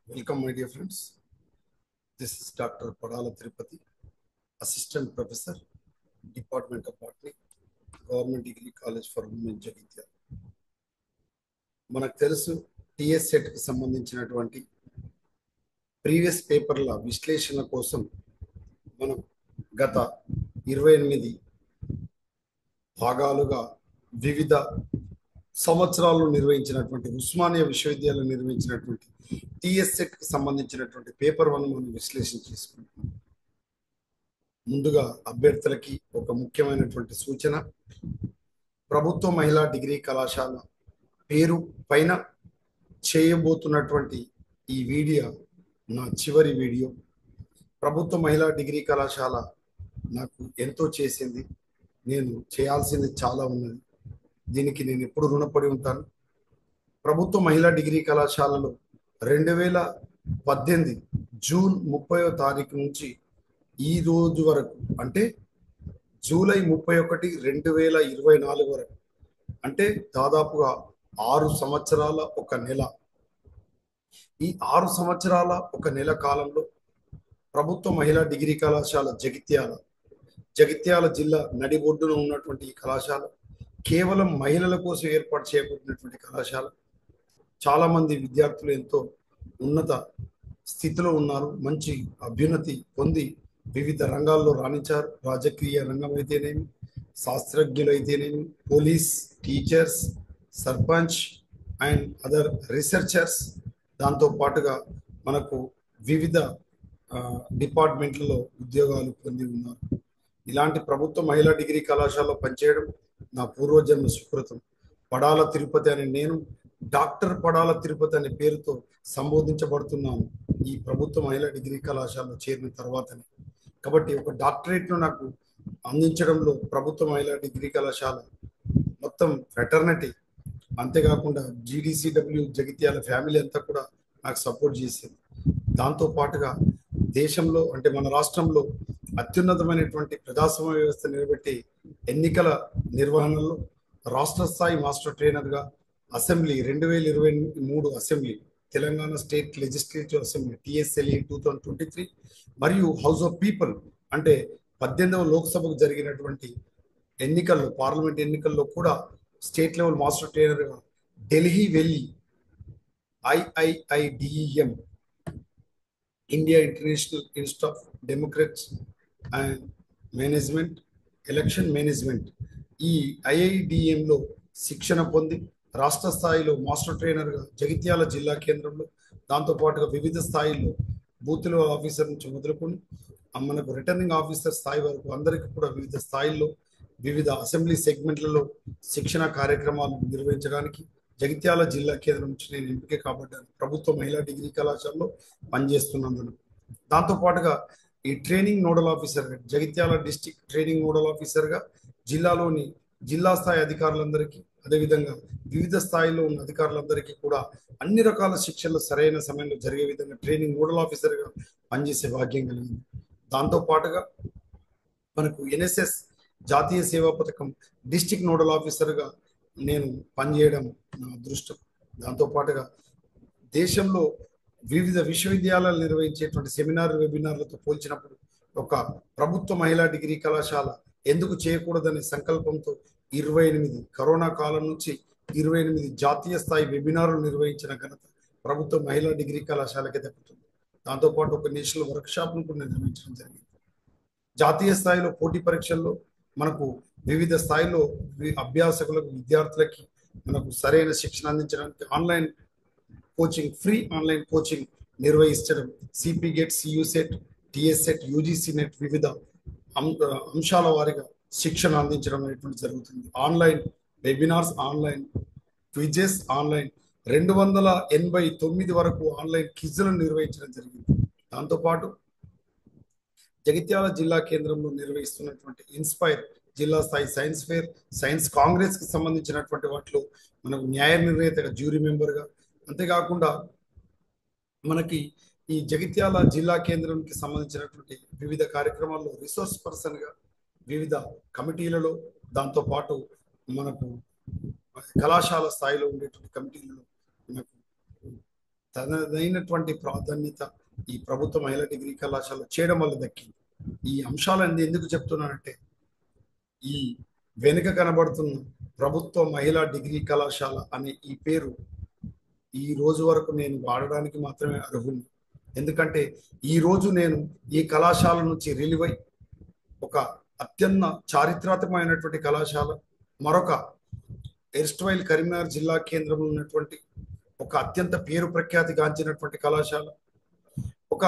Welcome, my dear friends. This is Dr. Padala Tirupati, Assistant Professor, Department of Botany, Government Degree College for Women, Jagtial మనకు తెలుసు TS సెట్కి సంబంధించినటువంటి previous పేపర్ల విశ్లేషణ కోసం మనం గత ఇరవై ఎనిమిది భాగాలుగా వివిధ సంవత్సరాలు నిర్వహించినటువంటి ఉస్మానియా విశ్వవిద్యాలయం నిర్వహించినటువంటి టిఎస్ సెట్కి సంబంధించినటువంటి పేపర్ వన్ మనం విశ్లేషణ చేసుకుంటున్నాం ముందుగా అభ్యర్థులకి ఒక ముఖ్యమైనటువంటి సూచన ప్రభుత్వ మహిళా డిగ్రీ కళాశాల పేరు పైన చేయబోతున్నటువంటి ఈ వీడియో నా చివరి వీడియో ప్రభుత్వ మహిళా డిగ్రీ కళాశాల నాకు ఎంతో చేసింది నేను చేయాల్సింది చాలా ఉన్నది దీనికి నేను ఎప్పుడు రుణపడి ఉంటాను ప్రభుత్వ మహిళా డిగ్రీ కళాశాలలో రెండు వేల పద్దెనిమిది జూన్ ముప్పయో తారీఖు నుంచి ఈ రోజు వరకు అంటే జూలై ముప్పై ఒకటి రెండు వేల ఇరవై నాలుగు వరకు అంటే దాదాపుగా ఆరు సంవత్సరాల ఒక నెల ఈ ఆరు సంవత్సరాల ఒక నెల కాలంలో ప్రభుత్వ మహిళా డిగ్రీ కళాశాల జగిత్యాల జగిత్యాల జిల్లా నడిబొడ్డున ఉన్నటువంటి ఈ కళాశాల కేవలం మహిళల కోసం ఏర్పాటు చేయబడినటువంటి కళాశాల చాలా మంది విద్యార్థులు ఎంతో ఉన్నత స్థితిలో ఉన్నారు మంచి అభ్యున్నతి పొంది వివిధ రంగాల్లో రాణించారు రాజకీయ రంగం అయితేనేమి శాస్త్రజ్ఞులు అయితేనేమి police teachers sarpanch and other researchers దాంతో పాటుగా మనకు వివిధ డిపార్ట్మెంట్లలో ఉద్యోగాలు పొంది ఉన్నారు ఇలాంటి ప్రభుత్వ మహిళా డిగ్రీ కళాశాలలో పనిచేయడం నా పూర్వజన్మ సుకృతం పడాల తిరుపతి అనే నేను డాక్టర్ పడాల తిరుపతి అనే పేరుతో సంబోధించబడుతున్నాను ఈ ప్రభుత్వ మహిళా డిగ్రీ కళాశాలలో చేరిన తర్వాతనే కాబట్టి ఒక డాక్టరేట్ను నాకు అందించడంలో ప్రభుత్వ మహిళా డిగ్రీ కళాశాల మొత్తం ఫెటర్నిటీ అంతేకాకుండా జీడీసీడబ్ల్యూ జగిత్యాల ఫ్యామిలీ అంతా కూడా నాకు సపోర్ట్ చేసేది దాంతో పాటుగా దేశంలో అంటే మన రాష్ట్రంలో అత్యున్నతమైనటువంటి ప్రజాస్వామ్య వ్యవస్థ నిలబెట్టి ఎన్నికల నిర్వహణలో రాష్ట్ర స్థాయి మాస్టర్ ట్రైనర్గా అసెంబ్లీ రెండు వేల ఇరవై మూడు assembly Telangana state legislative assembly TSLE two thousand twenty three మరియు హౌస్ ఆఫ్ పీపుల్ అంటే పద్దెనిమిదవ లోక్సభకు జరిగినటువంటి ఎన్నికల్లో పార్లమెంట్ ఎన్నికల్లో కూడా స్టేట్ లెవెల్ మాస్టర్ ట్రైనర్గా ఢిల్లీ వెళ్ళి IIIDEM India international institute of democrats and management election management ఈ ఐఐడిఎంలో శిక్షణ పొంది రాష్ట్ర స్థాయిలో మాస్టర్ ట్రైనర్గా జగిత్యాల జిల్లా కేంద్రంలో దాంతోపాటుగా వివిధ స్థాయిల్లో బూత్ లెవెల్ ఆఫీసర్ నుంచి మొదలుకొని మనకు రిటర్నింగ్ ఆఫీసర్ స్థాయి వరకు అందరికీ కూడా వివిధ స్థాయిల్లో వివిధ అసెంబ్లీ సెగ్మెంట్లలో శిక్షణ కార్యక్రమాలు నిర్వహించడానికి జగిత్యాల జిల్లా కేంద్రం నుంచి నేను ఎంపిక కాబడ్డాను ప్రభుత్వ మహిళా డిగ్రీ కళాశాలలో పనిచేస్తున్నందున దాంతోపాటుగా ఈ ట్రైనింగ్ నోడల్ ఆఫీసర్గా జగిత్యాల డిస్టిక్ ట్రైనింగ్ నోడల్ ఆఫీసర్గా జిల్లాలోని జిల్లా స్థాయి అధికారులందరికీ అదేవిధంగా వివిధ స్థాయిలో ఉన్న అధికారులందరికీ కూడా అన్ని రకాల శిక్షణలు సరైన సమయంలో జరిగే విధంగా ట్రైనింగ్ నోడల్ ఆఫీసర్గా పనిచేసే భాగ్యం కలిగింది దాంతో పాటుగా మనకు ఎన్ఎస్ఎస్ జాతీయ సేవా పథకం డిస్టిక్ నోడల్ ఆఫీసర్గా నేను పనిచేయడం నా అదృష్టం దాంతో పాటుగా దేశంలో వివిధ విశ్వవిద్యాలయాలు నిర్వహించేటువంటి సెమినార్ వెబినార్లతో పోల్చినప్పుడు ఒక ప్రభుత్వ మహిళా డిగ్రీ కళాశాల ఎందుకు చేయకూడదనే సంకల్పంతో ఇరవై ఎనిమిది కరోనా కాలం నుంచి ఇరవై ఎనిమిది జాతీయ స్థాయి వెబినార్లు నిర్వహించిన ఘనత ప్రభుత్వ మహిళా డిగ్రీ కళాశాలకి దక్కుతుంది దాంతోపాటు ఒక నేషనల్ వర్క్ షాప్ను కూడా నిర్వహించడం జరిగింది జాతీయ స్థాయిలో పోటీ పరీక్షల్లో మనకు వివిధ స్థాయిలో అభ్యాసకులకు విద్యార్థులకి మనకు సరైన శిక్షణ అందించడానికి online coaching free online coaching నిర్వహించడం CP GET CUSET TSSET UGC NET వివిధ అంశాల వారిగా శిక్షణ అందించడం అనేటువంటి జరుగుతుంది online webinars online quizzes online రెండు వందల ఎనభై తొమ్మిది వరకు ఆన్లైన్ క్విజ్లను నిర్వహించడం జరిగింది దాంతోపాటు జగిత్యాల జిల్లా కేంద్రంలో నిర్వహిస్తున్నటువంటి ఇన్స్పైర్ జిల్లా స్థాయి సైన్స్ ఫేర్ సైన్స్ కాంగ్రెస్ కి సంబంధించినటువంటి వాటిలో మనకు న్యాయ నిర్ణేతగా జ్యూరీ మెంబర్గా అంతేకాకుండా మనకి ఈ జగిత్యాల జిల్లా కేంద్రానికి సంబంధించినటువంటి వివిధ కార్యక్రమాల్లో రిసోర్స్ పర్సన్గా వివిధ కమిటీలలో దాంతో పాటు మనకు కళాశాల స్థాయిలో ఉండేటువంటి కమిటీలలో మనకు తనదైనటువంటి ప్రాధాన్యత ఈ ప్రభుత్వ మహిళా డిగ్రీ కళాశాల చేయడం వల్ల దక్కింది ఈ అంశాలన్నీ ఎందుకు చెప్తున్నానంటే ఈ వెనుక కనబడుతున్న ప్రభుత్వ మహిళా డిగ్రీ కళాశాల అనే ఈ పేరు ఈ రోజు వరకు నేను వాడడానికి మాత్రమే అర్హుని ఎందుకంటే ఈ రోజు నేను ఈ కళాశాల నుంచి రిలీవ్ అయి ఒక అత్యంత చారిత్రాత్మకమైనటువంటి కళాశాల మరొక ఎర్స్ట్వైల్ కరీంనగర్ జిల్లా కేంద్రంలో ఉన్నటువంటి ఒక అత్యంత పేరు ప్రఖ్యాతి గాంచినటువంటి కళాశాల ఒక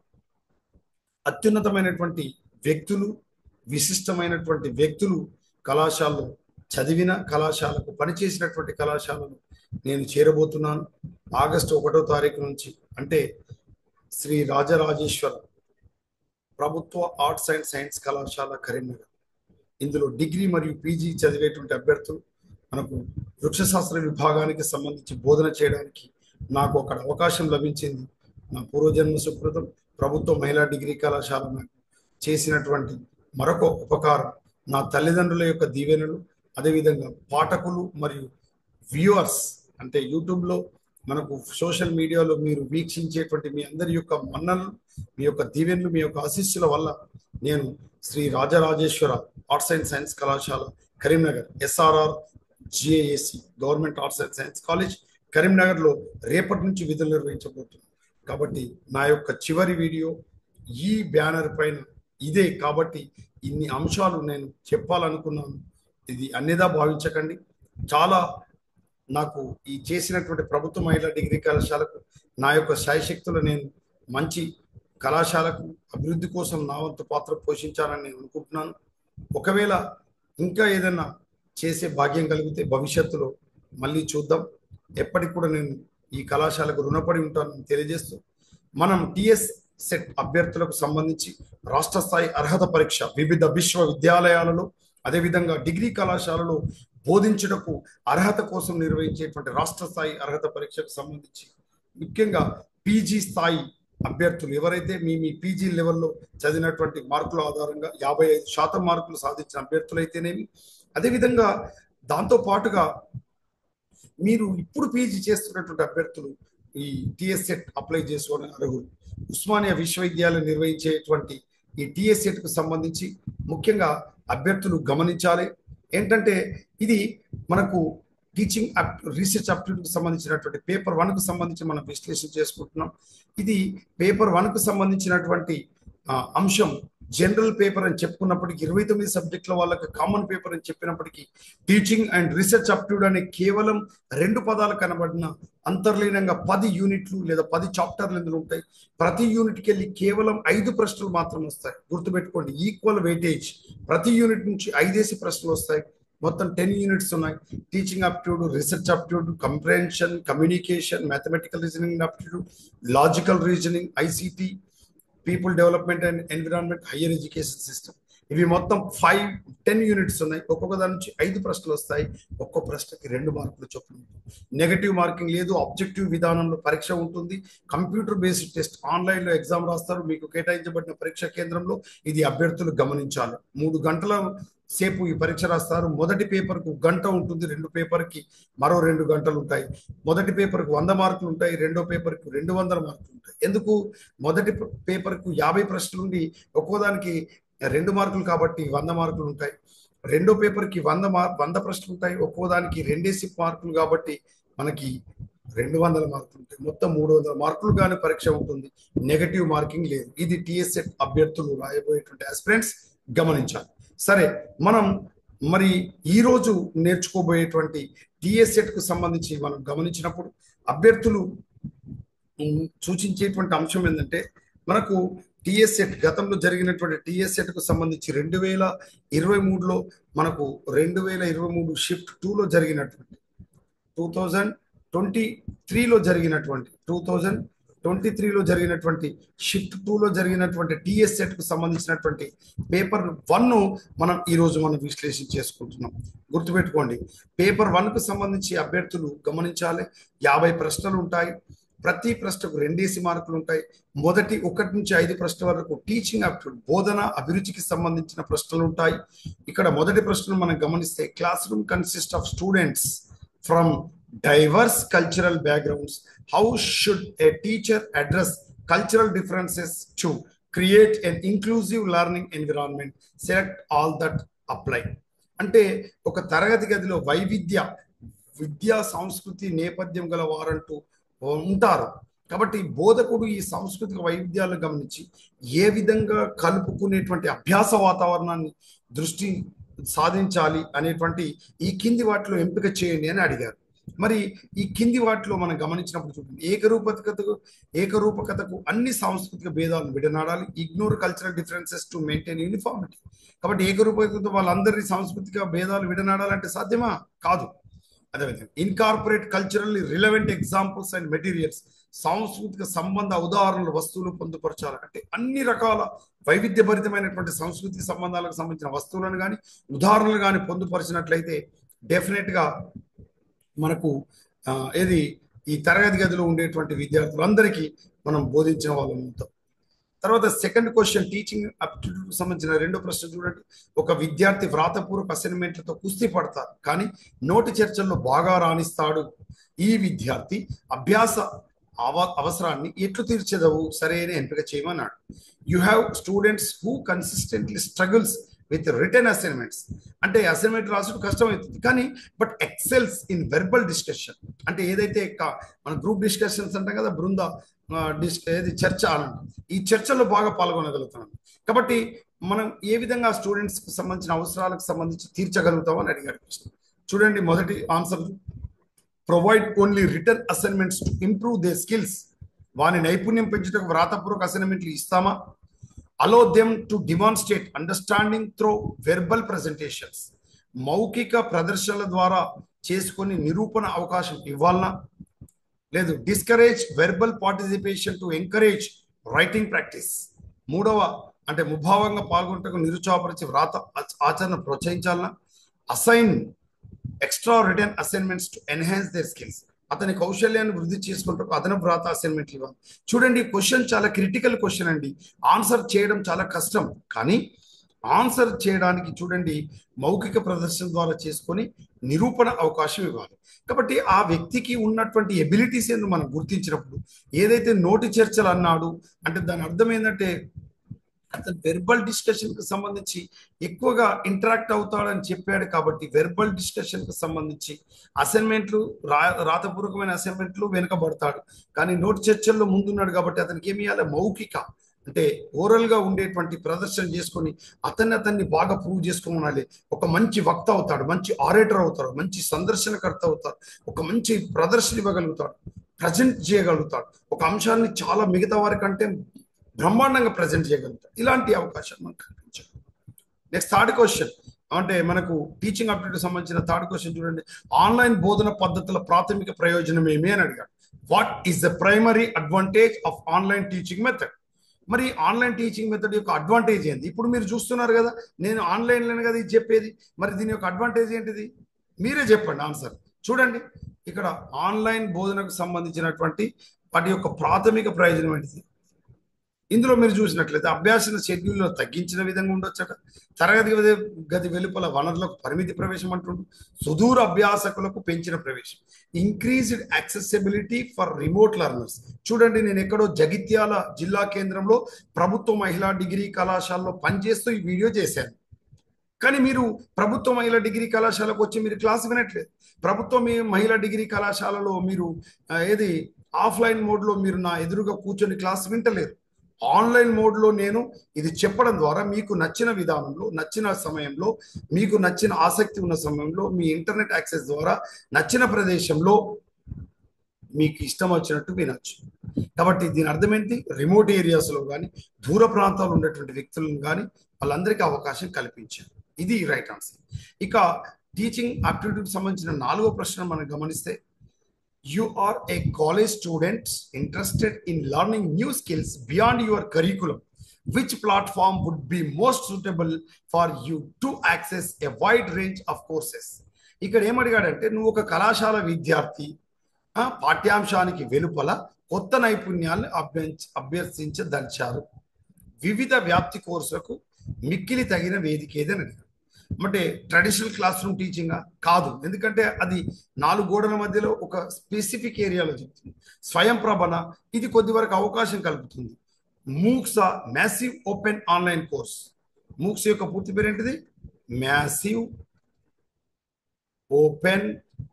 అత్యున్నతమైనటువంటి వ్యక్తులు విశిష్టమైనటువంటి వ్యక్తులు కళాశాలలో చదివిన కళాశాలకు పనిచేసినటువంటి కళాశాలను నేను చేరబోతున్నాను ఆగస్టు ఒకటో తారీఖు నుంచి అంటే శ్రీ రాజరాజేశ్వర ప్రభుత్వ ఆర్ట్స్ అండ్ సైన్స్ కళాశాల కరీంనగర్ ఇందులో డిగ్రీ మరియు పీజీ చదివేటువంటి అభ్యర్థులు మనకు వృక్షశాస్త్ర విభాగానికి సంబంధించి బోధన చేయడానికి నాకు అక్కడ అవకాశం లభించింది నా పూర్వజన్మ సుకృతం ప్రభుత్వ మహిళా డిగ్రీ కళాశాల నాకు చేసినటువంటి మరొక ఉపకారం నా తల్లిదండ్రుల యొక్క దీవెనలు అదేవిధంగా పాఠకులు మరియు వ్యూవర్స్ అంటే యూట్యూబ్లో మనకు సోషల్ మీడియాలో మీరు వీక్షించేటువంటి మీ అందరి యొక్క మన్నలు మీ యొక్క దీవెనలు మీ యొక్క ఆశీస్సుల వల్ల నేను Sri Rajarajeshwara arts and science కళాశాల Karimnagar SRR GAAC government arts and science college కరీంనగర్లో రేపటి నుంచి విధులు నిర్వహించబోతున్నాను కాబట్టి నా యొక్క చివరి వీడియో ఈ బ్యానర్ పైన ఇదే కాబట్టి ఇన్ని అంశాలు నేను చెప్పాలనుకున్నాను ఇది అన్నిదా భావించకండి చాలా నాకు ఈ చేసినటువంటి ప్రభుత్వ మహిళా డిగ్రీ కళాశాలకు నా యొక్క శాయశక్తులు నేను మంచి కళాశాలకు అభివృద్ధి కోసం నా వంతు పాత్ర పోషించాలని నేను అనుకుంటున్నాను ఒకవేళ ఇంకా ఏదైనా చేసే భాగ్యం కలిగితే భవిష్యత్తులో మళ్ళీ చూద్దాం ఎప్పటికి కూడా నేను ఈ కళాశాలకు రుణపడి ఉంటానని తెలియజేస్తూ మనం టిఎస్ సెట్ అభ్యర్థులకు సంబంధించి రాష్ట్ర స్థాయి అర్హత పరీక్ష వివిధ విశ్వవిద్యాలయాలలో అదేవిధంగా డిగ్రీ కళాశాలలో బోధించుటకు అర్హత కోసం నిర్వహించేటువంటి రాష్ట్ర స్థాయి అర్హత పరీక్షకు సంబంధించి ముఖ్యంగా పీజీ స్థాయి అభ్యర్థులు ఎవరైతే మీ మీ పీజీ లెవెల్లో చదివినటువంటి మార్కుల ఆధారంగా యాభై ఐదు శాతం మార్కులు సాధించిన అభ్యర్థులైతేనేమి అదేవిధంగా దాంతో పాటుగా మీరు ఇప్పుడు పీజీ చేస్తున్నటువంటి అభ్యర్థులు ఈ టిఎస్సెట్ అప్లై చేసుకోవడం అర్హులు ఉస్మానియా విశ్వవిద్యాలయం నిర్వహించేటువంటి ఈ టిఎస్సెట్ కు సంబంధించి ముఖ్యంగా అభ్యర్థులు గమనించాలి ఏంటంటే ఇది మనకు టీచింగ్ రీసెర్చ్ అప్టిట్యూడ్కి సంబంధించినటువంటి పేపర్ వన్కు సంబంధించి మనం విశ్లేషణ చేసుకుంటున్నాం ఇది పేపర్ వన్కు సంబంధించినటువంటి అంశం జనరల్ పేపర్ అని చెప్పుకున్నప్పటికీ ఇరవై తొమ్మిది సబ్జెక్టుల వాళ్ళకి కామన్ పేపర్ అని చెప్పినప్పటికీ టీచింగ్ అండ్ రీసెర్చ్ అప్టిట్యూడ్ అనే కేవలం రెండు పదాలు కనబడిన అంతర్లీనంగా పది యూనిట్లు లేదా పది చాప్టర్లు ఇందులో ఉంటాయి ప్రతి యూనిట్కి వెళ్ళి కేవలం ఐదు ప్రశ్నలు మాత్రం వస్తాయి గుర్తుపెట్టుకోండి ఈక్వల్ వెయిటేజ్ ప్రతి యూనిట్ నుంచి ఐదేసి ప్రశ్నలు వస్తాయి మొత్తం టెన్ యూనిట్స్ ఉన్నాయి teaching aptitude research aptitude comprehension communication mathematical reasoning aptitude logical reasoning ICT people development and environment higher education system ఇవి మొత్తం ఫైవ్ టెన్ యూనిట్స్ ఉన్నాయి ఒక్కొక్క దాని నుంచి ఐదు ప్రశ్నలు వస్తాయి ఒక్కో ప్రశ్నకి రెండు మార్కులు చొప్పున నెగటివ్ మార్కింగ్ లేదు ఆబ్జెక్టివ్ విధానంలో పరీక్ష ఉంటుంది కంప్యూటర్ బేస్డ్ టెస్ట్ ఆన్లైన్లో ఎగ్జామ్ రాస్తారు మీకు కేటాయించబడిన పరీక్ష కేంద్రంలో ఇది అభ్యర్థులు గమనించాలి మూడు గంటల సేపు ఈ పరీక్ష రాస్తారు మొదటి పేపర్కు గంట ఉంటుంది రెండు పేపర్కి మరో రెండు గంటలు ఉంటాయి మొదటి పేపర్కు వంద మార్కులు ఉంటాయి రెండో పేపర్కు రెండు వందల మార్కులు ఉంటాయి ఎందుకు మొదటి పేపర్కు యాభై ప్రశ్నలు ఉండి ఒక్కోదానికి రెండు మార్కులు కాబట్టి వంద మార్కులు ఉంటాయి రెండో పేపర్కి వంద మార్ వంద ప్రశ్నలు ఉంటాయి ఒక్కో దానికి రెండేసి మార్కులు కాబట్టి మనకి రెండు వందల మార్కులు ఉంటాయి మొత్తం మూడు వందల మార్కులు కానీ పరీక్ష ఉంటుంది నెగటివ్ మార్కింగ్ లేదు ఇది టిఎస్ఎట్ అభ్యర్థులు రాయబోయేటువంటి ఆస్పిరెంట్స్ గమనించాలి సరే మనం మరి ఈ రోజు నేర్చుకోబోయేటువంటి టిఎస్ఎట్ కు సంబంధించి మనం గమనించినప్పుడు అభ్యర్థులు సూచించేటువంటి అంశం ఏంటంటే మనకు టిఎస్ఎట్ గతంలో జరిగినటువంటి టిఎస్ఎట్ కు సంబంధించి రెండు వేల ఇరవై మూడులో మనకు రెండు వేల ఇరవై మూడు షిఫ్ట్ టూలో జరిగినటువంటి టూ థౌజండ్ ట్వంటీ త్రీలో జరిగినటువంటి టూ థౌజండ్ ట్వంటీ త్రీలో జరిగినటువంటి షిఫ్ట్ టూలో జరిగినటువంటి టిఎస్ఎట్ కు సంబంధించినటువంటి పేపర్ వన్ మనం ఈ రోజు మనం విశ్లేషణ చేసుకుంటున్నాం గుర్తుపెట్టుకోండి పేపర్ వన్ కు సంబంధించి అభ్యర్థులు గమనించాలి యాభై ప్రశ్నలు ఉంటాయి ప్రతి ప్రశ్నకు రెండేసి మార్కులు ఉంటాయి మొదటి ఒకటి నుంచి ఐదు ప్రశ్నల వరకు టీచింగ్ అప్టిట్యూడ్ బోధన అభిరుచికి సంబంధించిన ప్రశ్నలు ఉంటాయి ఇక్కడ మొదటి ప్రశ్నలు మనం గమనిస్తే class room consist of students from diverse cultural backgrounds how should a teacher address cultural differences to create an inclusive learning environment select all that apply అంటే ఒక తరగతి గదిలో వైవిధ్య విద్యా సంస్కృతి నేపథ్యం గల వారంటూ ఉంటారు కాబట్టి బోధకుడు ఈ సాంస్కృతిక వైవిధ్యాలను గమనించి ఏ విధంగా కలుపుకునేటువంటి అభ్యాస వాతావరణాన్ని దృష్టి సాధించాలి అనేటువంటి ఈ కింది వాటిలో ఎంపిక చేయండి అని అడిగారు మరి ఈ కింది వాటిలో మనం గమనించినప్పుడు చూడండి ఏకరూపకతకు ఏకరూపకతకు అన్ని సాంస్కృతిక భేదాలను విడనాడాలి ignore cultural differences to maintain uniformity కాబట్టి ఏకరూపకత వాళ్ళందరి సాంస్కృతిక భేదాలు విడనాడాలంటే సాధ్యమా కాదు అదేవిధంగా incorporate culturally relevant examples and materials సాంస్కృతిక సంబంధ ఉదాహరణలు వస్తువులు పొందుపరచాలి అంటే అన్ని రకాల వైవిధ్యభరితమైనటువంటి సాంస్కృతిక సంబంధాలకు సంబంధించిన వస్తువులను కానీ ఉదాహరణలు కానీ పొందుపరిచినట్లయితే డెఫినెట్ గా మనకు ఏది ఈ తరగతి గదిలో ఉండేటువంటి విద్యార్థులందరికీ మనం బోధించిన వాళ్ళం అవుతాం తర్వాత సెకండ్ క్వశ్చన్ టీచింగ్ అప్టిట్యూడ్ సంబంధించిన రెండో ప్రశ్న చూడండి ఒక విద్యార్థి వ్రాతపూర్వక అసైన్మెంట్లతో కుస్తీ పడతారు కానీ నోటి చర్చల్లో బాగా రాణిస్తాడు ఈ విద్యార్థి అభ్యాస అవ అవసరాన్ని ఎట్లు తీర్చేదవు సరైన ఎంపిక చేయమన్నాడు you have students who consistently struggles with written assignments అంటే అసైన్మెంట్ రాసుడు కష్టమవుతుంది కానీ but excels in verbal discussion అంటే ఏదైతే మన గ్రూప్ డిస్కషన్స్ అంటాం కదా బృంద డిస్ ఏది చర్చ అనండి ఈ చర్చలో బాగా పాల్గొనగలుగుతున్నాం కాబట్టి మనం ఏ విధంగా స్టూడెంట్స్ కి సంబంధించిన అవసరాలకు సంబంధించి తీర్చగలుగుతాం అని అడిగాడు చూడండి మొదటి answer provide only written assignments to improve the skills వాని నైపుణ్యం పెంచుటకు వ్రాతపూర్వక అసైన్మెంట్లు ఇస్తామా allow them to demonstrate understanding through verbal presentations మౌఖిక ప్రదర్శనల ద్వారా చేసుకొని నిరూపణ అవకాశం ఇవ్వాలనా లేదు discourage verbal participation to encourage writing practice మూడవ అంటే ముభావంగా పాల్గొంటకు నిరుత్సాహపరిచి వ్రాత ఆచరణ ప్రోత్సహించాలనా assign extra written assignments to enhance their skills అతని కౌశల్యాన్ని వృద్ధి చేసుకుంటూ అదనపు వ్రాత అసైన్మెంట్లు ఇవ్వాలి చూడండి క్వశ్చన్ చాలా క్రిటికల్ క్వశ్చన్ అండి ఆన్సర్ చేయడం చాలా కష్టం కానీ ఆన్సర్ చేయడానికి చూడండి మౌఖిక ప్రదర్శన ద్వారా చేసుకొని నిరూపణ అవకాశం ఇవ్వాలి కాబట్టి ఆ వ్యక్తికి ఉన్నటువంటి ఎబిలిటీస్ ఏందో మనం గుర్తించినప్పుడు ఏదైతే నోటి చర్చలు అన్నాడు అంటే దాని అర్థం ఏంటంటే అతను వెర్బల్ డిస్కషన్ కి సంబంధించి ఎక్కువగా ఇంటరాక్ట్ అవుతాడని చెప్పాడు కాబట్టి వెర్బల్ డిస్కషన్ కి సంబంధించి అసైన్మెంట్లు రా రాతపూర్వకమైన అసైన్మెంట్లు వెనుకబడతాడు కానీ నోటి చర్చల్లో ముందున్నాడు కాబట్టి అతనికి ఏమి ఇవ్వాలి మౌఖిక అంటే ఓరల్ గా ఉండేటువంటి ప్రదర్శన చేసుకొని అతన్ని అతన్ని బాగా ప్రూవ్ చేసుకోవాలి ఒక మంచి వక్త అవుతాడు మంచి ఆరేటర్ అవుతాడు మంచి సందర్శనకర్త అవుతాడు ఒక మంచి ప్రదర్శన ఇవ్వగలుగుతాడు ప్రజెంట్ చేయగలుగుతాడు ఒక అంశాన్ని చాలా మిగతా వారి కంటే బ్రహ్మాండంగా ప్రజెంట్ చేయగలుగుతాడు ఇలాంటి అవకాశం మనకు కనిపించాడు నెక్స్ట్ థర్డ్ క్వశ్చన్ అంటే మనకు టీచింగ్ అప్డేట్ సంబంధించిన థర్డ్ క్వశ్చన్ చూడండి ఆన్లైన్ బోధన పద్ధతుల ప్రాథమిక ప్రయోజనం ఏమి అని అడిగాడు what is the primary advantage of online teaching method మరి ఆన్లైన్ టీచింగ్ మెథడ్ యొక్క అడ్వాంటేజ్ ఏంటి ఇప్పుడు మీరు చూస్తున్నారు కదా నేను ఆన్లైన్లోనే కదా ఇది చెప్పేది మరి దీని యొక్క అడ్వాంటేజ్ ఏంటిది మీరే చెప్పండి ఆన్సర్ చూడండి ఇక్కడ ఆన్లైన్ బోధనకు సంబంధించినటువంటి వాటి యొక్క ప్రాథమిక ప్రయోజనం ఏంటిది ఇందులో మీరు చూసినట్లయితే అభ్యాసన షెడ్యూల్లో తగ్గించిన విధంగా ఉండొచ్చట తరగతి గది గది వెలుపల వనరులకు పరిమితి ప్రవేశం అంటుండు సుదూర అభ్యాసకులకు పెంచిన ప్రవేశం increased accessibility for remote learners చూడండి నేను ఎక్కడో జగిత్యాల జిల్లా కేంద్రంలో ప్రభుత్వ మహిళా డిగ్రీ కళాశాలలో పనిచేస్తూ ఈ వీడియో చేశాను కానీ మీరు ప్రభుత్వ మహిళా డిగ్రీ కళాశాలకు వచ్చి మీరు క్లాస్ వినట్లేదు ప్రభుత్వ మహిళా డిగ్రీ కళాశాలలో మీరు ఏది ఆఫ్లైన్ మోడ్లో మీరు నా ఎదురుగా కూర్చొని క్లాస్ వింటలేరు ఆన్లైన్ మోడ్లో నేను ఇది చెప్పడం ద్వారా మీకు నచ్చిన విధానంలో నచ్చిన సమయంలో మీకు నచ్చిన ఆసక్తి ఉన్న సమయంలో మీ ఇంటర్నెట్ యాక్సెస్ ద్వారా నచ్చిన ప్రదేశంలో మీకు ఇష్టం వచ్చినట్టు వినొచ్చు కాబట్టి దీని అర్థం ఏంటి రిమోట్ ఏరియాస్లో కానీ దూర ప్రాంతాల్లో ఉన్నటువంటి వ్యక్తులను కానీ వాళ్ళందరికీ అవకాశం కల్పించారు ఇది రైట్ ఆన్సర్ ఇక టీచింగ్ ఆప్టిట్యూడ్కి సంబంధించిన నాలుగో ప్రశ్న మనం గమనిస్తే you are a college student interested in learning new skills beyond your curriculum which platform would be most suitable for you to access a wide range of courses ఇక్కడ ఏమడిగాడంటే నువ్వు ఒక కళాశాల విద్యార్థి పాఠ్యాంశానికి వెలుపల కొత్త నైపుణ్యాలను అభ్యంచ అభ్యర్థించదలిచారు వివిధ వ్యాప్తి కోర్సులకు మిక్కిలి తగిన వేదిక ఏదని అడిగాడు అంటే ట్రెడిషనల్ క్లాస్ రూమ్ టీచింగ్ కాదు ఎందుకంటే అది నాలుగు గోడల మధ్యలో ఒక స్పెసిఫిక్ ఏరియాలో చెప్తుంది స్వయం ప్రభన ఇది కొద్ది వరకు అవకాశం కలుపుతుంది MOOCs massive open online course MOOCs యొక్క పూర్తి పేరు ఏంటిది మ్యాసివ్ ఓపెన్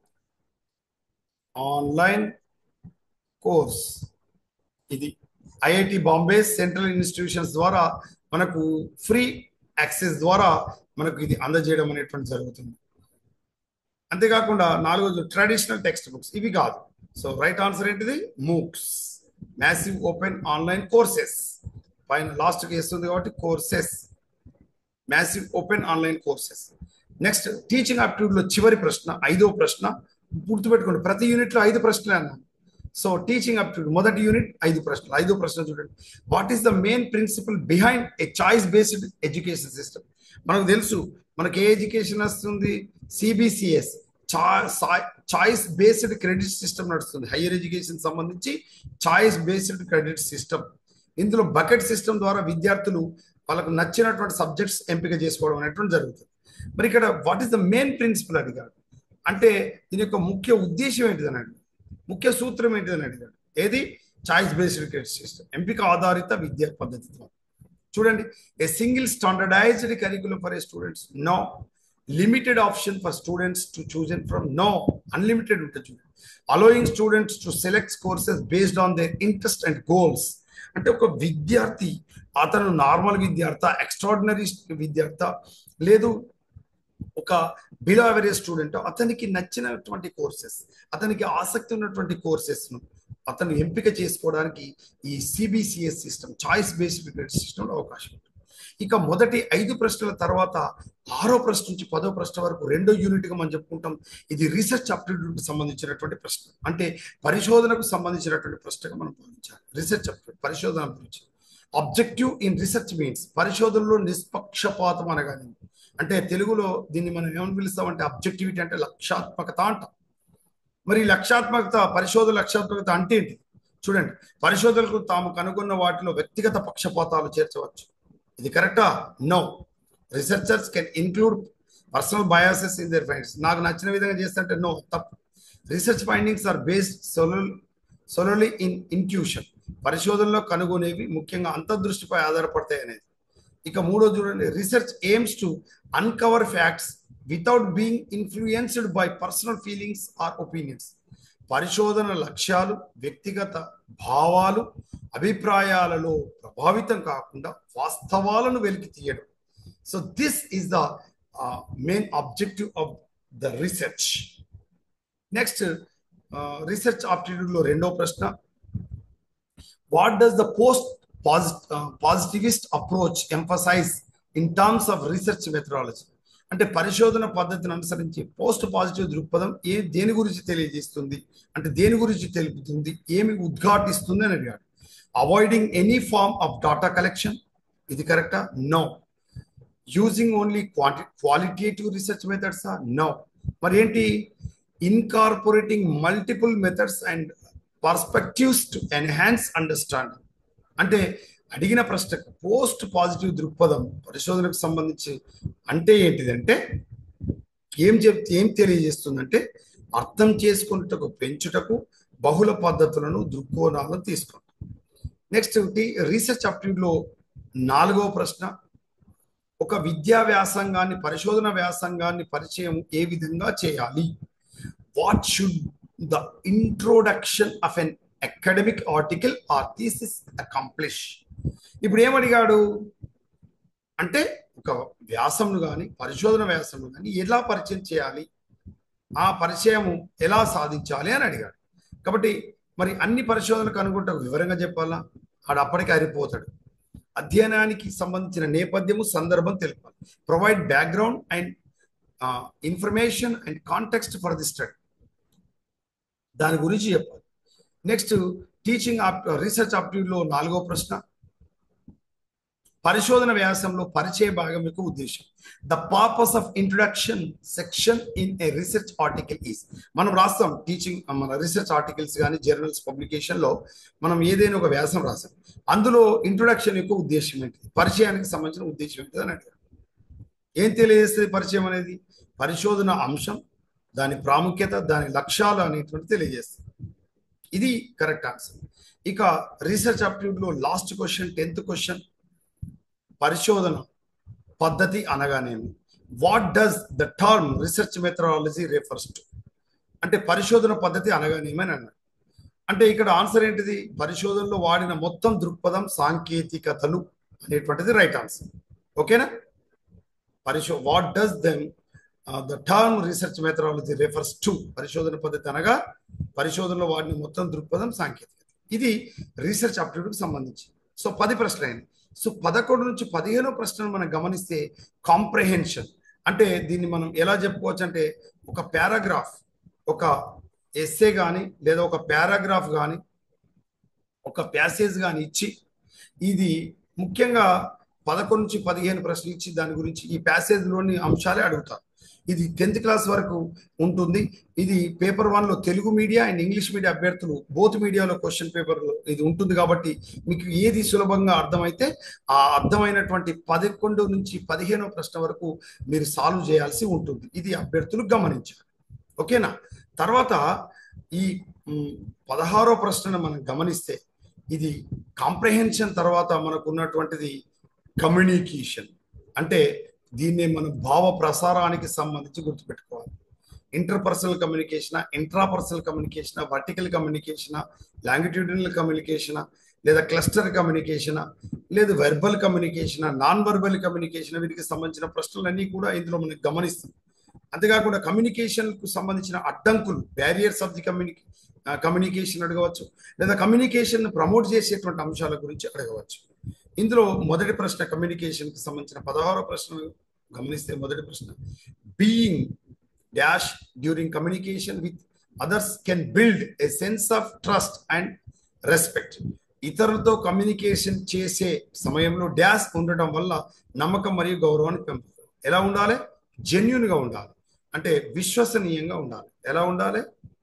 ఆన్లైన్ కోర్స్ ఇది ఐఐటి బాంబే సెంట్రల్ ఇన్స్టిట్యూషన్స్ ద్వారా మనకు ఫ్రీ యాక్సెస్ ద్వారా మనకు ఇది అందజేయడం అనేటువంటి జరుగుతుంది అంతేకాకుండా నాలుగోది ట్రెడిషనల్ టెక్స్ట్ బుక్స్ ఇవి కాదు సో రైట్ ఆన్సర్ ఏంటిది MOOCs massive open online courses పైన లాస్ట్ వేస్తుంది కాబట్టి courses massive open online courses next teaching aptitude లో చివరి ప్రశ్న ఐదో ప్రశ్న గుర్తుపెట్టుకోండి ప్రతి యూనిట్ లో ఐదు ప్రశ్నలు అన్నాను సో టీచింగ్ అప్టిట్యూడ్ మొదటి యూనిట్ ఐదు ప్రశ్నలు ఐదో ప్రశ్న చూడండి what is the main principle behind a choice based education system మనకు తెలుసు మనకి ఏ ఎడ్యుకేషన్ వస్తుంది CBCS choice based credit system నడుస్తుంది హైయర్ ఎడ్యుకేషన్ సంబంధించి చాయిస్ బేస్డ్ క్రెడిట్ సిస్టమ్ ఇందులో బకెట్ సిస్టమ్ ద్వారా విద్యార్థులు వాళ్ళకు నచ్చినటువంటి సబ్జెక్ట్స్ ఎంపిక చేసుకోవడం అనేటువంటి జరుగుతుంది మరి ఇక్కడ what is the main principle అడిగాడు అంటే దీని యొక్క ముఖ్య ఉద్దేశం ఏంటిదని అడిగాడు ముఖ్య సూత్రం ఏంటిదని అడిగాడు ఏది చాయిస్ బేస్డ్ క్రెడిట్ సిస్టమ్ ఎంపిక ఆధారిత విద్యా పద్ధతి ద్వారా చూడండి a single standardized curriculum for a students no limited option for students to choose and from no unlimited ఉంటుంది చూడండి allowing students to select courses based on their interest and goals అంటే ఒక విద్యార్థి అతను నార్మల్ విద్యార్థి ఎక్స్ట్రాడినరీ విద్యార్థి లేదు ఒక బిలో అవరేజ్ స్టూడెంట్ అతనికి నచ్చినటువంటి కోర్సెస్ అతనికి ఆసక్తి ఉన్నటువంటి కోర్సెస్ను అతను ఎంపిక చేసుకోవడానికి ఈ CBCS system choice based credit సిస్టంలో అవకాశం ఉంటుంది ఇక మొదటి ఐదు ప్రశ్నల తర్వాత ఆరో ప్రశ్న నుంచి పదో ప్రశ్న వరకు రెండో యూనిట్గా మనం చెప్పుకుంటాం ఇది రీసెర్చ్ అప్టిట్యూడ్ సంబంధించినటువంటి ప్రశ్న అంటే పరిశోధనకు సంబంధించినటువంటి ప్రశ్నగా మనం భావించాలి రీసెర్చ్ అప్టిట్యూడ్ పరిశోధన గురించి అబ్జెక్టివ్ ఇన్ రీసెర్చ్ మీన్స్ పరిశోధనలో నిష్పక్షపాతం అనగానే అంటే తెలుగులో దీన్ని మనం ఏమని పిలుస్తామంటే అబ్జెక్టివిటీ అంటే లక్ష్యాత్మకత అంటాం మరి లక్ష్యాత్మకత పరిశోధన లక్ష్యాత్మకత అంటే ఏంటి చూడండి పరిశోధనలకు తాము కనుగొన్న వాటిలో వ్యక్తిగత పక్షపాతాలు చేర్చవచ్చు ఇది కరెక్టా no researchers can include personal biases in their finds నాకు నచ్చిన విధంగా చేస్తుంటే నో తప్పు research findings are based solo solely in intuition పరిశోధనలో కనుగొనేవి ముఖ్యంగా అంతర్దృష్టిపై ఆధారపడతాయి అనేది ఇక మూడో చూడండి research aims to uncover facts without being influenced by personal feelings or opinions పరిశోధన లక్ష్యాలు వ్యక్తిగత భావాలు అభిప్రాయాలలో ప్రభావితం కాకుండా వాస్తవాలను వెలికి తీయడం so this is the main objective of the research next research ఆప్టిట్యూడ్లో రెండో ప్రశ్న what does the post positivist approach emphasize in terms of research methodology అంటే పరిశోధన పద్ధతిని అనుసరించి పోస్ట్ పాజిటివ్ దృక్పథం ఏ దేని గురించి తెలియజేస్తుంది అంటే దేని గురించి తెలుపుతుంది ఏమి ఉద్ఘాటిస్తుంది అని అడిగాడు avoiding any form of data collection ఇది కరెక్టా no using only quanti qualitative research methods no మరి ఏంటి incorporating multiple methods and perspectives to enhance understanding అంటే అడిగిన ప్రశ్నకు పోస్ట్ పాజిటివ్ దృక్పథం పరిశోధనకు సంబంధించి అంటే ఏంటిదంటే ఏం చెప్ ఏం తెలియజేస్తుందంటే అర్థం చేసుకున్నటకు పెంచుటకు బహుళ పద్ధతులను దృక్కోణాలను తీసుకుంటాం నెక్స్ట్ రీసెర్చ్ అప్టిట్యూడ్లో నాలుగవ ప్రశ్న ఒక విద్యా వ్యాసంగాన్ని పరిశోధన వ్యాసంగాన్ని పరిచయం ఏ విధంగా చేయాలి what should the introduction of an academic article or thesis accomplish ఇప్పుడు ఏమడిగాడు అంటే ఒక వ్యాసంను కానీ పరిశోధన వ్యాసంను కానీ ఎలా పరిచయం చేయాలి ఆ పరిచయం ఎలా సాధించాలి అని అడిగాడు కాబట్టి మరి అన్ని పరిశోధనకు అనుకుంటా వివరంగా చెప్పాలా ఆడు అప్పటికి అరిపోతాడు అధ్యయనానికి సంబంధించిన నేపథ్యము సందర్భం తెలపాలి provide background and information and context for the study దాని గురించి చెప్పాలి నెక్స్ట్ టీచింగ్ రీసెర్చ్ ఆప్టిట్యూడ్లో నాలుగో ప్రశ్న పరిశోధన వ్యాసంలో పరిచయ భాగం యొక్క ఉద్దేశం the purpose of introduction section in a research article is మనం రాస్తాం టీచింగ్ మన రీసెర్చ్ ఆర్టికల్స్ కానీ జర్నల్స్ పబ్లికేషన్ లో మనం ఏదైనా ఒక వ్యాసం రాసాం అందులో ఇంట్రొడక్షన్ యొక్క ఉద్దేశం ఏంటి పరిచయానికి సంబంధించిన ఉద్దేశం ఏంటి అని అడిగారు ఏం తెలియజేస్తుంది పరిచయం అనేది పరిశోధన అంశం దాని ప్రాముఖ్యత దాని లక్ష్యాలు అనేటువంటి తెలియజేస్తుంది ఇది కరెక్ట్ ఆన్సర్ ఇక రీసెర్చ్ అప్టిట్యూడ్లో లాస్ట్ క్వశ్చన్ టెన్త్ క్వశ్చన్ పరిశోధన పద్ధతి అనగానేమి what does the term research methodology refers to అంటే పరిశోధన పద్ధతి అనగానేమి అని అన్నాడు అంటే ఇక్కడ ఆన్సర్ ఏంటిది పరిశోధనలో వాడిన మొత్తం దృక్పథం సాంకేతికతలు అనేటువంటిది రైట్ ఆన్సర్ ఓకేనా పరిశో what does then the term research methodology refers to పరిశోధన పద్ధతి అనగా పరిశోధనలో వాడిన మొత్తం దృక్పథం సాంకేతికత ఇది రీసెర్చ్ అప్టిట్యూడ్కి సంబంధించి సో పది ప్రశ్నలు అయింది సో పదకొండు నుంచి పదిహేనో ప్రశ్నలు మనం గమనిస్తే కాంప్రహెన్షన్ అంటే దీన్ని మనం ఎలా చెప్పుకోవచ్చు అంటే ఒక పారాగ్రాఫ్ ఒక ఎస్సే కానీ లేదా ఒక పారాగ్రాఫ్ కానీ ఒక ప్యాసేజ్ కానీ ఇచ్చి ఇది ముఖ్యంగా పదకొండు నుంచి పదిహేను ప్రశ్నలు ఇచ్చి దాని గురించి ఈ ప్యాసేజ్లోని అంశాలే అడుగుతారు ఇది టెన్త్ క్లాస్ వరకు ఉంటుంది ఇది పేపర్ వన్లో Telugu media and English media అభ్యర్థులు బోత్ మీడియాలో క్వశ్చన్ పేపర్లో ఇది ఉంటుంది కాబట్టి మీకు ఏది సులభంగా అర్థమైతే ఆ అర్థమైనటువంటి పదకొండు నుంచి పదిహేనో ప్రశ్న వరకు మీరు సాల్వ్ చేయాల్సి ఉంటుంది ఇది అభ్యర్థులు గమనించాలి ఓకేనా తర్వాత ఈ పదహారో ప్రశ్నను మనం గమనిస్తే ఇది కాంప్రహెన్షన్ తర్వాత మనకు ఉన్నటువంటిది కమ్యూనికేషన్ అంటే దీన్ని మనం భావ ప్రసారానికి సంబంధించి గుర్తుపెట్టుకోవాలి interpersonal communication intrapersonal communication vertical communication longitudinal communication లేదా క్లస్టర్ కమ్యూనికేషన్ లేదా verbal communication non verbal communication వీటికి సంబంధించిన ప్రశ్నలన్నీ కూడా ఇందులో మనం గమనిస్తాం అంతేకాకుండా కమ్యూనికేషన్కు సంబంధించిన అడ్డంకులు barriers of the communica communication అడగవచ్చు లేదా కమ్యూనికేషన్ ప్రమోట్ చేసేటువంటి అంశాల గురించి అడగవచ్చు ఇందులో మొదటి ప్రశ్న కమ్యూనికేషన్కి సంబంధించిన పదహారో ప్రశ్న గమనిస్తే మొదటి ప్రశ్న being dash during communication with others can build a sense of trust and respect ఇతరులతో కమ్యూనికేషన్ చేసే సమయంలో డాష్ ఉండటం వల్ల నమ్మకం మరియు గౌరవాన్ని పెంపుతుంది ఎలా ఉండాలి జెన్యున్గా ఉండాలి అంటే విశ్వసనీయంగా ఉండాలి ఎలా ఉండాలి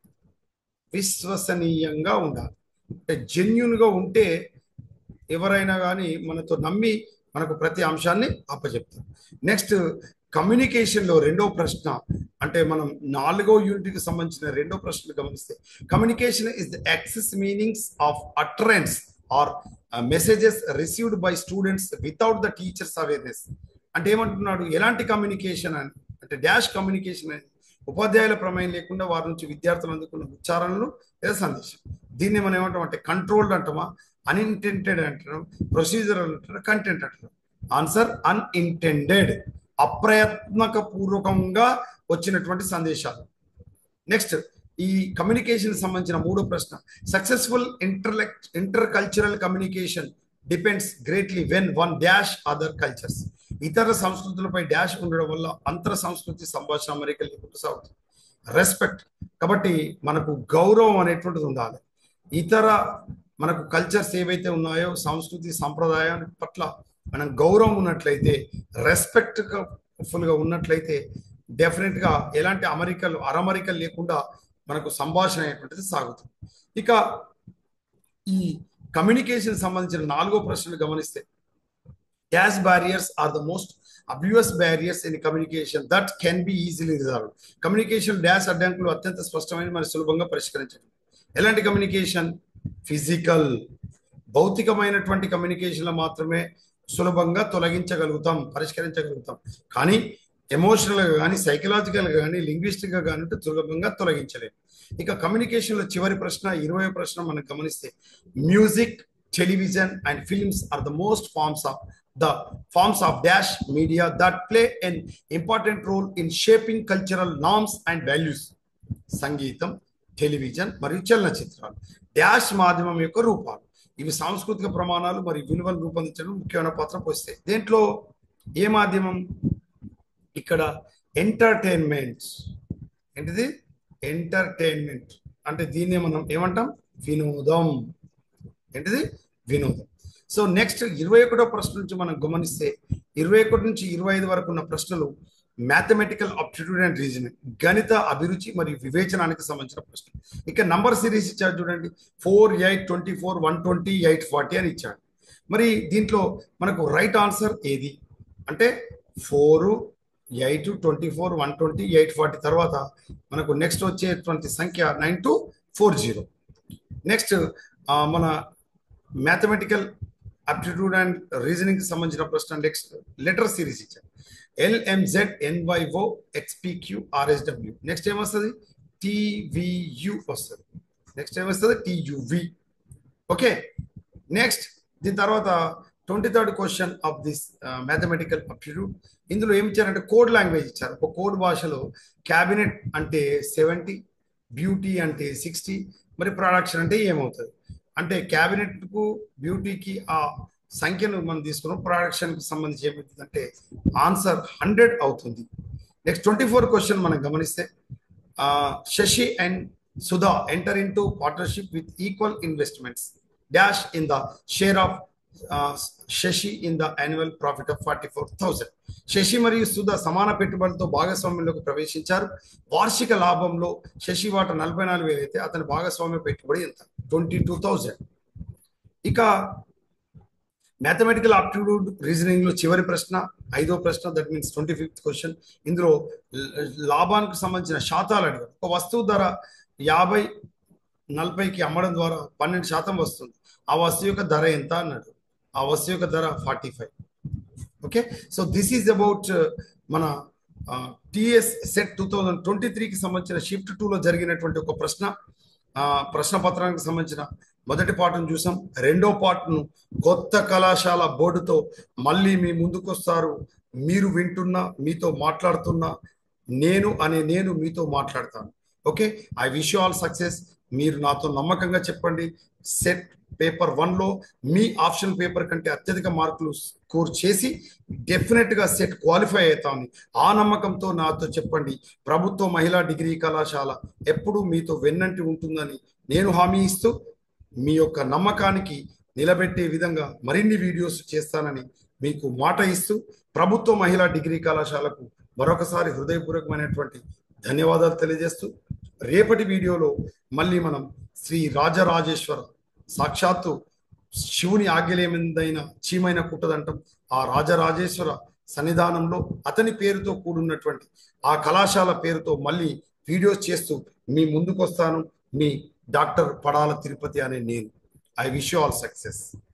విశ్వసనీయంగా ఉండాలి అంటే జెన్యున్గా ఉంటే ఎవరైనా కానీ మనతో నమ్మి మనకు ప్రతి అంశాన్ని అప్పచెప్తారు నెక్స్ట్ కమ్యూనికేషన్లో రెండో ప్రశ్న అంటే మనం నాలుగో యూనిట్కి సంబంధించిన రెండో ప్రశ్న గమనిస్తే communication is the access meanings of utterance or messages received by students without the teachers awareness అంటే ఏమంటున్నాడు ఎలాంటి కమ్యూనికేషన్ అని అంటే డాష్ కమ్యూనికేషన్ అని ఉపాధ్యాయుల ప్రమేయం లేకుండా వారి నుంచి విద్యార్థులు అందుకున్న ఉచ్చారణలు లేదా సందేశం దీన్ని మనం ఏమంటాం అంటే కంట్రోల్డ్ అంటామా అన్ఇంటెంటెడ్ అంటారు ప్రొసీజర్ అంటారు కంటెంట్ అంటారు ఆన్సర్ అన్ఇంటెండెడ్ అప్రయత్నక పూర్వకంగా వచ్చినటువంటి సందేశాలు నెక్స్ట్ ఈ కమ్యూనికేషన్ సంబంధించిన మూడో ప్రశ్న successful intellect inter cultural communication depends greatly when one dash other cultures ఇతర సంస్కృతులపై డాష్ ఉండడం వల్ల అంతర సంస్కృతి సంభాషణ అమెరికా లేకుండా సాగుతుంది రెస్పెక్ట్ కాబట్టి మనకు గౌరవం అనేటువంటిది ఉండాలి ఇతర మనకు కల్చర్స్ ఏవైతే ఉన్నాయో సంస్కృతి సంప్రదాయం పట్ల మనం గౌరవం ఉన్నట్లయితే రెస్పెక్ట్ ఫుల్గా ఉన్నట్లయితే డెఫినెట్గా ఎలాంటి అమెరికలు అరమరికలు లేకుండా మనకు సంభాషణ అనేటువంటిది సాగుతుంది ఇక ఈ కమ్యూనికేషన్ సంబంధించిన నాలుగో ప్రశ్నలు గమనిస్తే dash barriers are the most obvious barriers in communication that can be easily resolve communication dash అడ్డంకులు అత్యంత స్పష్టమైన మరి సులభంగా పరిష్కరించడం ఎలాంటి కమ్యూనికేషన్ ఫిజికల్ భౌతికమైనటువంటి కమ్యూనికేషన్లో మాత్రమే సులభంగా తొలగించగలుగుతాం పరిష్కరించగలుగుతాం కానీ ఎమోషనల్గా కానీ సైకలాజికల్గా కానీ లింగ్విస్టిక్గా కానీ సులభంగా తొలగించలేము ఇక కమ్యూనికేషన్లో చివరి ప్రశ్న ఇరవై ప్రశ్న మనం గమనిస్తే music television and films are the most forms of the forms of dash media that play an important role in shaping cultural norms and values సంగీతం టెలివిజన్ మరియు చలనచిత్రాలు డాష్ మాధ్యమం యొక్క రూపాలు ఇవి సాంస్కృతిక ప్రమాణాలు మరియు విలువలు రూపొందించడం ముఖ్యమైన పాత్ర పోస్తాయి దేంట్లో ఏ మాధ్యమం ఇక్కడ ఎంటర్టైన్మెంట్ ఏంటిది ఎంటర్టైన్మెంట్ అంటే దీన్ని మనం ఏమంటాం వినోదం ఏంటిది వినోదం సో నెక్స్ట్ ఇరవై ఒకటో ప్రశ్న నుంచి మనం గమనిస్తే ఇరవై ఒకటి నుంచి ఇరవై ఐదు వరకు ఉన్న ప్రశ్నలు మ్యాథమెటికల్ అప్టిట్యూడ్ అండ్ రీజనింగ్ గణిత అభిరుచి మరియు వివేచనానికి సంబంధించిన ప్రశ్న ఇక నంబర్ సిరీస్ ఇచ్చాడు చూడండి four eight twenty four one twenty eight forty అని ఇచ్చాడు మరి దీంట్లో మనకు రైట్ ఆన్సర్ ఏది అంటే four eight twenty four one twenty eight forty తర్వాత మనకు నెక్స్ట్ వచ్చేటువంటి సంఖ్య nine two four zero next మన మ్యాథమెటికల్ అప్టిట్యూడ్ అండ్ రీజనింగ్ సంబంధించిన ప్రశ్న నెక్స్ట్ లెటర్ సిరీస్ ఇచ్చారు ఎల్ఎంజెడ్ ఎన్వైఓ ఎక్స్పిక్యూ ఆర్ఎస్డబ్ల్యూ నెక్స్ట్ ఏమొస్తుంది టీవీయు వస్తుంది నెక్స్ట్ ఏమొస్తుంది టీయువి ఓకే నెక్స్ట్ దీని తర్వాత twenty third question of this mathematical aptitude ఇందులో ఏమి ఇచ్చారంటే కోడ్ లాంగ్వేజ్ ఇచ్చారు ఒక కోడ్ భాషలో క్యాబినెట్ అంటే సెవెంటీ బ్యూటీ అంటే సిక్స్టీ మరి ప్రొడక్షన్ అంటే ఏమవుతుంది అంటే క్యాబినెట్కు బ్యూటీకి ఆ సంఖ్యను మనం తీసుకున్నాం ప్రొడక్షన్కి సంబంధించి ఏమవుతుంది అంటే ఆన్సర్ హండ్రెడ్ అవుతుంది నెక్స్ట్ ట్వంటీ ఫోర్ క్వశ్చన్ మనం గమనిస్తే Shashi and Sudha enter into partnership with equal investments dash in the share of Shashi in the annual profit of forty four thousand Shashi మరియు సుధా సమాన పెట్టుబడితో భాగస్వామ్యంలోకి ప్రవేశించారు వార్షిక లాభంలో శశి వాట నలభై నాలుగు వేలు అయితే అతని భాగస్వామ్య పెట్టుబడి ఎంత ట్వంటీ టూ థౌజండ్ ఇక మ్యాథమెటికల్ ఆప్టిట్యూడ్ రీజనింగ్ లో చివరి ప్రశ్న ఐదో ప్రశ్న that means twenty fifth question ఇందులో లాభానికి సంబంధించిన శాతాలు అడిగారు ఒక వస్తువు ధర యాభై నలభైకి అమ్మడం ద్వారా పన్నెండు శాతం వస్తుంది ఆ వస్తువు యొక్క ధర ఎంత అన్నాడు ఆ వస్తువు యొక్క ధర forty five okay so this is about మన TS set two thousand twenty త్రీకి సంబంధించిన షిఫ్ట్ టూలో జరిగినటువంటి ఒక ప్రశ్న ప్రశ్న పత్రానికి సంబంధించిన మొదటి పాటను చూసాం రెండో పాటను కొత్త కళాశాల బోర్డుతో మళ్ళీ మీ ముందుకు వస్తారు మీరు వింటున్నా మీతో మాట్లాడుతున్నా నేను అనే నేను మీతో మాట్లాడతాను okay I wish all success మీరు నాతో నమ్మకంగా చెప్పండి సెట్ పేపర్ వన్లో మీ ఆప్షన్ పేపర్ కంటే అత్యధిక మార్కులు స్కోర్ చేసి డెఫినెట్గా సెట్ క్వాలిఫై అవుతామని ఆ నమ్మకంతో నాతో చెప్పండి ప్రభుత్వ మహిళా డిగ్రీ కళాశాల ఎప్పుడూ మీతో వెన్నంటి ఉంటుందని నేను హామీ ఇస్తూ మీ యొక్క నమ్మకానికి నిలబెట్టే విధంగా మరిన్ని వీడియోస్ చేస్తానని మీకు మాట ఇస్తూ ప్రభుత్వ మహిళా డిగ్రీ కళాశాలకు మరొకసారి హృదయపూర్వకమైనటువంటి ధన్యవాదాలు తెలియజేస్తూ రేపటి వీడియోలో మళ్ళీ మనం శ్రీ రాజరాజేశ్వర సాక్షాత్తు శివుని ఆజ్ఞలేమిందైన చీమైన కుట్టదంటాం ఆ రాజరాజేశ్వర సన్నిధానంలో అతని పేరుతో కూడున్నటువంటి ఆ కళాశాల పేరుతో మళ్ళీ వీడియోస్ చేస్తూ మీ ముందుకు వస్తాను మీ డాక్టర్ పడాల తిరుపతి అనే నేను ఐ విష్ ఆల్ సక్సెస్